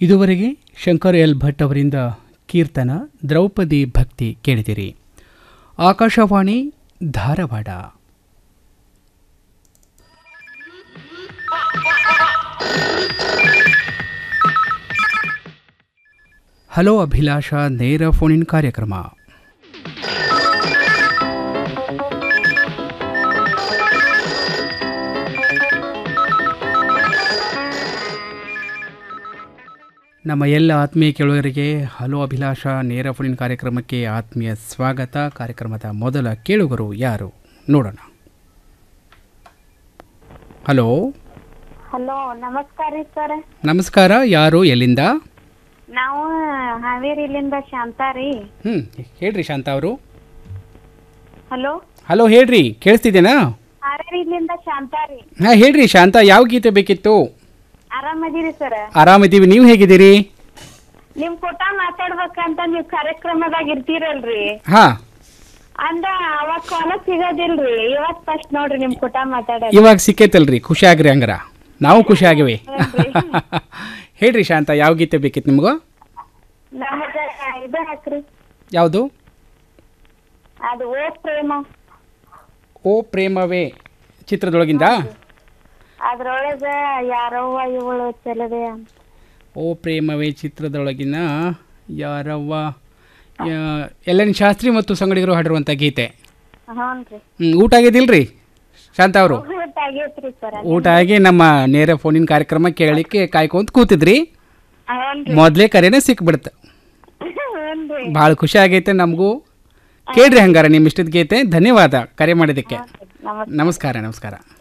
ಇದುವರೆಗೆ ಶಂಕರ್ ಎಲ್ ಭಟ್ ಅವರಿಂದ ಕೀರ್ತನ ದ್ರೌಪದಿ ಭಕ್ತಿ ಕೇಳಿದಿರಿ ಆಕಾಶವಾಣಿ ಧಾರವಾಡ ಹಲೋ ಅಭಿಲಾಷ ನೇರ ಫೋನಿನ್ ಕಾರ್ಯಕ್ರಮ ನಮ್ಮ ಎಲ್ಲ ಆತ್ಮೀಯ ಕೇಳುಗರಿಗೆ ಹಲೋ ಅಭಿಲಾಷ ನೇರ ಫೋನಿನ್ ಕಾರ್ಯಕ್ರಮಕ್ಕೆ ಆತ್ಮೀಯ ಸ್ವಾಗತ ಕಾರ್ಯಕ್ರಮದ ಮೊದಲ ಕೇಳುಗರು ಯಾರು ನೋಡೋಣ ಹಲೋ ಹಲೋ ನಮಸ್ಕಾರ ರೀ ಸರ್ ನಮಸ್ಕಾರ ಯಾರು ಎಲ್ಲಿಂದ ನಾವು ಹಾವೇರಿಲಿಂದ ಶಾಂತಾ ರೀ ಹ್ಞೂ ಹೇಳ್ರಿ ಶಾಂತ ಅವರು ಹಲೋ ಹಲೋ ಹೇಳ್ರಿ ಕೇಳಿಸ್ತಿದ್ದೇನಾ ಹಾವೇರಿಲಿಂದ ಶಾಂತಾ ರೀ ಹಾಂ ಹೇಳ್ರಿ ಶಾಂತ ಯಾವ ಗೀತೆ ಬೇಕಿತ್ತು ಆರಾಮದಿರಿ ಸರ್ ಆರಾಮಿದ್ದೀವಿ ನೀವು ಹೇಗಿದ್ದೀರಿ ನಿಮ್ ಕೂಟ ಮಾತಾಡ್ಬೇಕಂತ ನೀವ್ ಕಾರ್ಯಕ್ರಮದಾಗ ಇರ್ತೀರಲ್ರಿ ಹಾಂ ಅಂದ ಅವಾಗ ಕಾಲ ಸಿಗೋದಿಲ್ರಿ ಇವತ್ ಫಸ್ಟ್ ನೋಡ್ರಿ ನಿಮ್ ಕೂಟ ಮಾತಾಡೋದು ಇವಾಗ ಸಿಕ್ಕೈತಲ್ರಿ ಖುಷಿ ಆಗ್ರಿ ಹಂಗಾರ ನಾವು ಖುಷಿ ಆಗಿವಿ ಹೇಳ್ರಿ ಶಾಂತ ಯಾವ ಗೀತೆ ಬೇಕಿತ್ತು ನಿಮ್ಗೆ ನಮಗ ಇದು ಹಾಕ್ರಿ ಯಾವುದು ಅದು ಓ ಪ್ರೇಮ ಓ ಪ್ರೇಮವೇ ಚಿತ್ರದೊಳಗಿಂದ ಅದ್ರೊಳಗ ಯಾರವ್ವ ಇವಳು ಚೆಲದೆ ಓ ಪ್ರೇಮವೇ ಚಿತ್ರದೊಳಗಿನ ಯಾರವ್ವ ಯಾ- ಎಲ್ ಎನ್ ಶಾಸ್ತ್ರಿ ಮತ್ತು ಸಂಗಡಿಗರು ಹಾಡಿರುವಂಥ ಗೀತೆ ಹ್ಞೂನ್ರಿ ಹ್ಮ್, ಊಟ ಆಗಿದಿಲ್ರಿ ಶಾಂತ ಅವರು ಊಟ ಆಗೈತ್ರಿ ಸರ್ ಊಟ ಆಗಿ ನಮ್ಮ ನೇರ ಫೋನಿನ ಕಾರ್ಯಕ್ರಮ ಕೇಳಲಿಕ್ಕೆ ಕಾಯ್ಕೊಂತ ಕೂತಿದ್ರಿ ಹ್ಞೂನ್ರಿ ಮೊದಲೇ ಕರೆನೇ ಸಿಕ್ಬಿಡ್ತು ಹ್ಞೂನ್ರಿ ಭಾಳ ಖುಷಿ ಆಗೈತೆ ನಮಗೂ ಕೇಳ್ರಿ ಹಂಗಾರ ನಿಮ್ಮ ಇಷ್ಟದ ಗೀತೆ ಧನ್ಯವಾದ ಕರೆ ಮಾಡಿದ್ದಕ್ಕೆ ನಮಸ್ತೆ ನಮಸ್ಕಾರ ನಮಸ್ಕಾರ